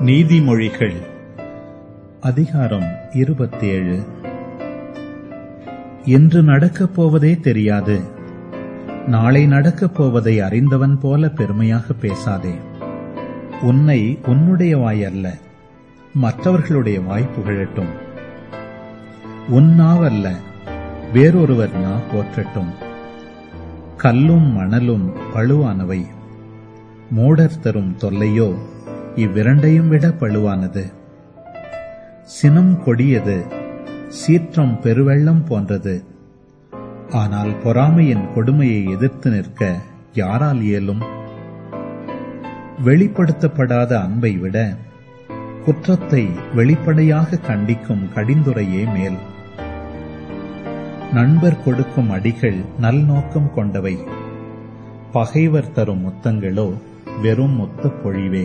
நீதிமொழிகள் அதிகாரம் இருபத்தேழு என்று நடக்கப் போவதே தெரியாது நாளை நடக்கப் போவதை அறிந்தவன் போல பெருமையாக பேசாதே உன்னை உன்னுடைய வாய் அல்ல மற்றவர்களுடைய வாய் புகழட்டும் உன் நாவல்ல வேறொருவர் நா போற்றட்டும் கல்லும் மணலும் பழுவானவை மூடர் தரும் தொல்லையோ இவ்விரண்டையும் விட பழுவானது சினம் கொடியது சீற்றம் பெருவெள்ளம் போன்றது ஆனால் பொறாமையின் கொடுமையை எதிர்த்து நிற்க யாரால் இயலும் வெளிப்படுத்தப்படாத அன்பை விட குற்றத்தை வெளிப்படையாக கண்டிக்கும் கடிந்துரையே மேல் நண்பர் கொடுக்கும் அடிகள் நல்நோக்கம் கொண்டவை பகைவர் தரும் முத்தங்களோ வெறும் முத்தப் பொழிவே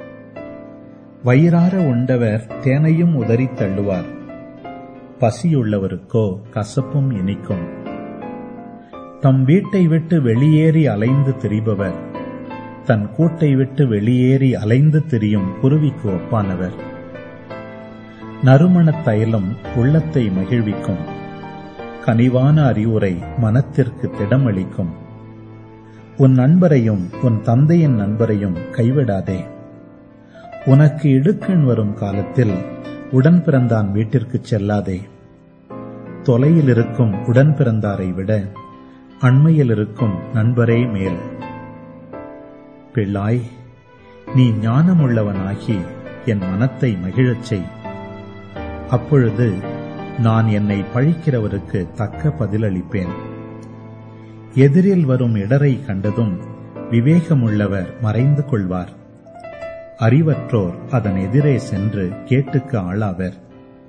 வயிறார உண்டவர் தேனையும் உதறித் தள்ளுவார் பசியுள்ளவருக்கோ கசப்பும் இனிக்கும் தம் வீட்டை விட்டு வெளியேறி அலைந்து திரிபவர் தன் கூட்டை விட்டு வெளியேறி அலைந்து திரியும் குருவிக்கு ஒப்பானவர் நறுமணத் தைலம் உள்ளத்தை மகிழ்விக்கும் கனிவான அறிவுரை மனத்திற்கு திடமளிக்கும் உன் நண்பரையும் உன் தந்தையின் நண்பரையும் கைவிடாதே உனக்கு இடுக்கண் வரும் காலத்தில் உடன் பிறந்தான் வீட்டிற்குச் செல்லாதே தொலையில் இருக்கும் உடன் பிறந்தாரை விட அண்மையில் இருக்கும் நண்பரே மேல் பிள்ளாய் நீ ஞானமுள்ளவனாகி என் மனத்தை மகிழச் செய் அப்பொழுது நான் என்னை பழிக்கிறவருக்கு தக்க பதிலளிப்பேன் எதிரில் வரும் இடரை கண்டதும் விவேகமுள்ளவர் மறைந்து கொள்வார் அறிவற்றோர் அதன் எதிரே சென்று கேட்டுக்கு ஆளாவர்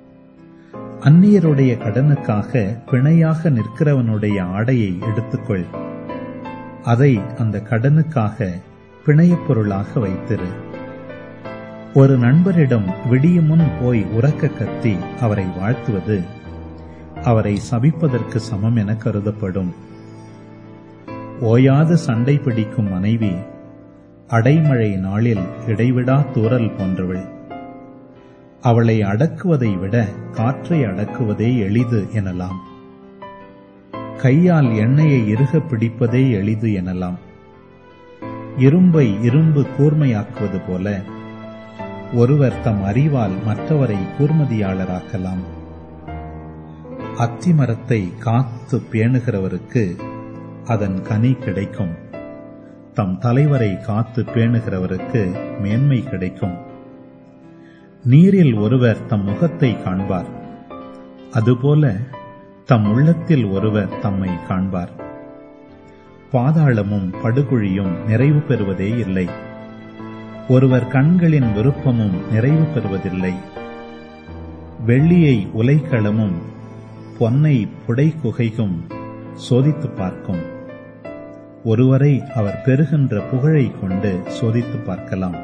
அந்நியருடைய கடனுக்காக பிணையாக நிற்கிறவனுடைய ஆடையை எடுத்துக்கொள் அதை அந்த கடனுக்காக பிணையப் பொருளாக வைத்திரு ஒரு நண்பரிடம் விடியும் முன் போய் உறக்க கத்தி அவரை வாழ்த்துவது அவரை சபிப்பதற்கு சமம் என கருதப்படும் ஓயாது சண்டை பிடிக்கும் மனைவி அடைமழை நாளில் இடைவிடா தூறல் போன்றவள் அவளை அடக்குவதை விட காற்றை அடக்குவதே எளிது எனலாம் கையால் எண்ணெயை இறுக பிடிப்பதே எளிது எனலாம் இரும்பை இரும்பு கூர்மையாக்குவது போல ஒருவர் தம் அறிவால் மற்றவரை கூர்மதியாளராக்கலாம் அத்திமரத்தை காத்து பேணுகிறவருக்கு அதன் கனி கிடைக்கும் தம் தலைவரை காத்து பேணுகிறவருக்கு மேன்மை கிடைக்கும் நீரில் ஒருவர் தம் முகத்தை காண்பார் அதுபோல தம் உள்ளத்தில் ஒருவர் தம்மை காண்பார் பாதாளமும் படுகுழியும் நிறைவு பெறுவதே இல்லை ஒருவர் கண்களின் விருப்பமும் நிறைவு பெறுவதில்லை வெள்ளியை உலைக்களமும் பொன்னை புடைக்குகையும் சோதித்து பார்க்கும் ஒருவரை அவர் பெறுகின்ற புகழை கொண்டு சோதித்து பார்க்கலாம்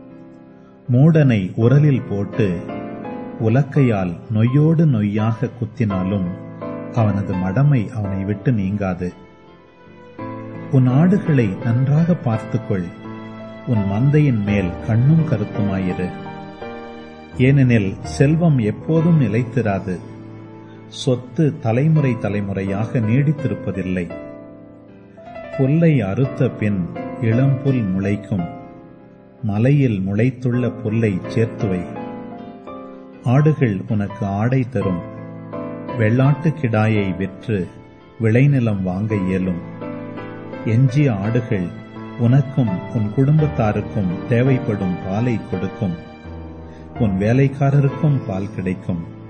மூடனை உரலில் போட்டு உலக்கையால் நொய்யோடு நொய்யாக குத்தினாலும் அவனது மடமை அவனை விட்டு நீங்காது உன் ஆடுகளை நன்றாக பார்த்துக்கொள் உன் மந்தையின் மேல் கண்ணும் கருத்துமாயிரு ஏனெனில் செல்வம் எப்போதும் நிலைத்திராது சொத்து தலைமுறை தலைமுறையாக நீடித்திருப்பதில்லை புல்லை அறுத்த பின் இளம்புல் முளைக்கும் மலையில் முளைத்துள்ள புல்லை சேர்த்துவை ஆடுகள் உனக்கு ஆடை தரும் வெள்ளாட்டு கிடாயை விற்று விளைநிலம் வாங்க இயலும் எஞ்சிய ஆடுகள் உனக்கும் உன் குடும்பத்தாருக்கும் தேவைப்படும் பாலை கொடுக்கும் உன் வேலைக்காரருக்கும் பால் கிடைக்கும்